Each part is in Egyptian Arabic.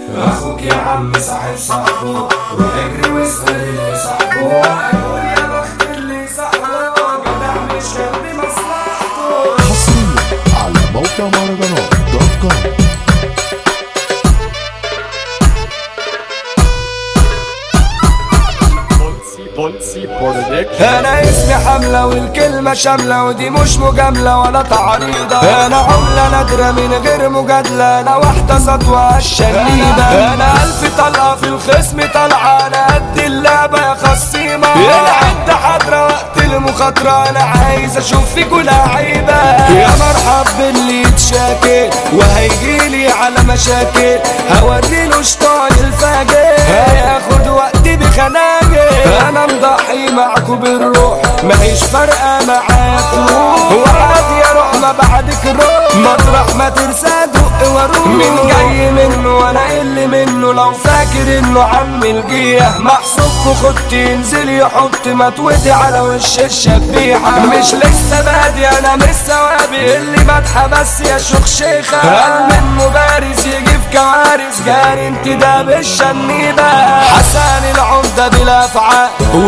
اخوك يا عم صاحب صاحبه روح اجري واسأل اللي صاحبه هيقول يا بخت اللي صاحبه جدع مش كان مصلحته حصريا على موقع مهرجانات دوت كوم انا اسمي حملة والكلمة شاملة ودي مش مجاملة ولا تعريضة انا عملة نادرة من غير مجادلة انا واحدة سطوة الشنيدة انا الف طلقة في الخصم طالعة انا قد اللعبة يا خصيمة العدة حضرة وقت المخاطرة انا عايز اشوف فيكوا لعيبة يا مرحب باللي يتشاكل وهيجيلي على مشاكل هوريله شطان الفاجر هياخد وقتي بخناجر انا مضحي معكوا بالروح ماهيش فارقة معايا تروح وعادي يا روح ما بعدك روح مطرح ما ترسى دق واروح من جاي منه وانا اللي منه لو فاكر انه عم الجيه محسوبكوا خد تنزل يحط متودي على وش الشبيحة مش لسه بادي انا مش ثوابي اللي مدحة بس يا شيخ شيخة قال من مبارز يجي في كوارث جاري انتداب الشنيبة حسن العمدة بلا افعال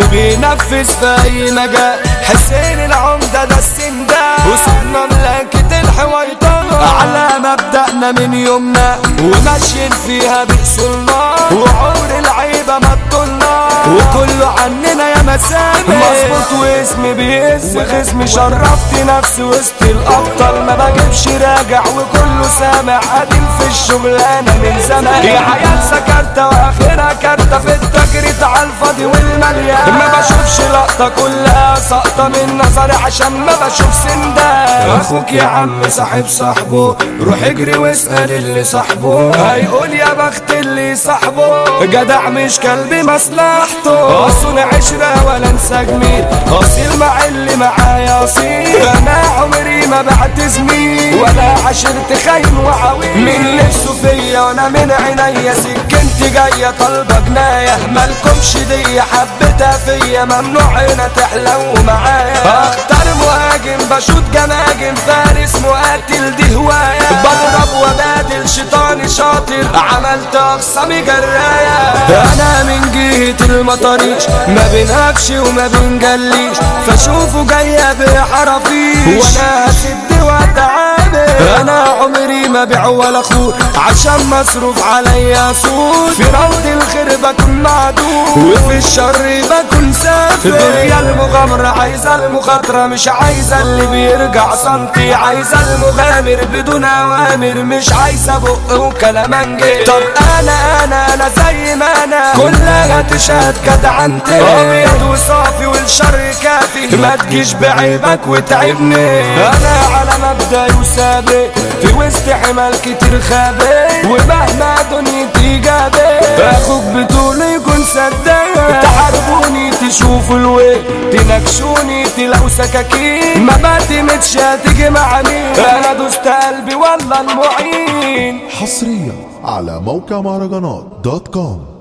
وبينفذ في اي مجال حسين العمدة ده السندان وصلنا مملكة الحويطان على مبدأنا من يومنا وماشيين فيها بأصولنا وعور العيبة ما تطولنا وكله عننا يا مسامي مظبوط واسمي بيس خصمي شرفت نفسي وسط الأبطال ما بجيبش راجع وكله سامع قديم في الشغلانة من زمان يا عيال سكرتة واخرها كارتة في التجريد على الفاضي والمليان ما بشوفش لقطة كلها سقطة من نظري عشان ما بشوف سندان اخوك يا عم صاحب صاحبه روح اجري واسأل اللي صاحبه هيقول يا بخت اللي صاحبه جدع مش كلبي مصلحته اصون عشرة ولا انسى جميل اصيل مع اللي معايا اصيل انا عمري ما بعت زميل ولا عشرت خاين وعويل من نفسه فيا وانا من عينيا سكنتي جاية طالبة جناية مالكمش دي حبتها فيا ممنوع هنا تحلو معايا اختار مهاجم بشوط جماجم فارس مقاتل دي هواية بضرب وبادل شيطاني شاطر عملت اقسامي جراية انا من جهة المطريش ما بنهكش وما بنجليش فشوفوا جاية بحرفيش وانا هسد واتعامل انا عمري ما بيع ولا خور عشان مصروف عليا سور في روض الخير بكون معدود وفي الشر بكون سافر دنيا المغامرة عايزة المخاطرة مش عايزة اللي بيرجع سنتي عايزة المغامر بدون اوامر مش عايزة بق وكلام انجيل طب انا انا انا زي ما انا كلها تشهد جدعنتي ابيض وصافي والشر كافي ما تجيش بعيبك وتعبني انا على مبدأ وسابق في وسط حمال كتير خابق ومهما دنيتي جابت اخوك بطول يكون صدق تحاربوني تشوفوا الويل تنكشوني تلاقوا سكاكين ما بعتمدش هتيجي مع مين انا دوست قلبي والله المعين حصريا على موقع مهرجانات دوت كوم